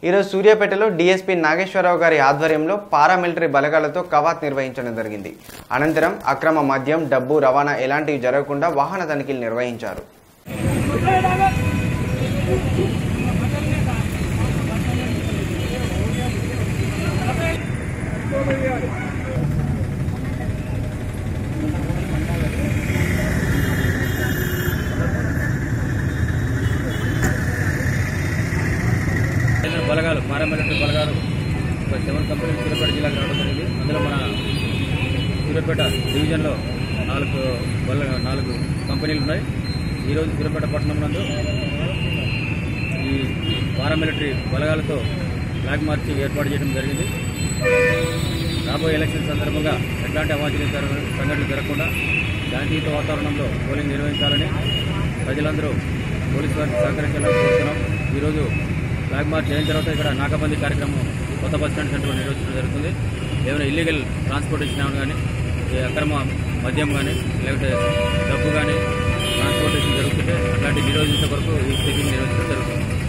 ఈరోజు సూర్యాపేటలో డీఎస్పీ నాగేశ్వరరావు గారి ఆధ్వర్యంలో పారామిలిటరీ బలగాలతో కవాత్ నిర్వహించడం జరిగింది అనంతరం అక్రమ మద్యం డబ్బు రవాణా ఎలాంటివి జరగకుండా వాహన తనిఖీలు నిర్వహించారు కేంద్ర బలగాలు పారామిలిటరీ బలగాలు ఒక సెవెన్ కంపెనీలు సూర్యాపేట జిల్లాకు రావడం జరిగింది అందులో మన సూర్యాపేట డివిజన్లో నాలుగు బల నాలుగు కంపెనీలు ఉన్నాయి ఈరోజు సూర్యాపేట పట్టణం నందు ఈ పారామిలిటరీ బలగాలతో ఫ్లాగ్ మార్చి ఏర్పాటు చేయడం జరిగింది రాబోయే ఎలక్షన్ సందర్భంగా ఎట్లాంటి అవాంఛనీయ జరగ- సంఘటనలు జరగకుండా శాంతియుత వాతావరణంలో పోలింగ్ నిర్వహించాలని ప్రజలందరూ పోలీసు వారికి సహకరించాలని కోరుతున్నాం ఈరోజు ఫ్లాగ్ మార్చ్ అయిన తర్వాత ఇక్కడ నాకాబందీ కార్యక్రమం కొత్త బస్ స్టాండ్ సెంటర్లో నిర్వహించడం జరుగుతుంది ఏమైనా ఇల్లీగల్ ట్రాన్స్పోర్టేషన్ ఏమైనా కానీ ఈ అక్రమ మద్యం కానీ లేకపోతే డబ్బు కానీ ట్రాన్స్పోర్టేషన్ జరుగుతుంటే అట్లాంటి నిరోధించే వరకు ఈ చెకింగ్ నిర్వహించడం జరుగుతుంది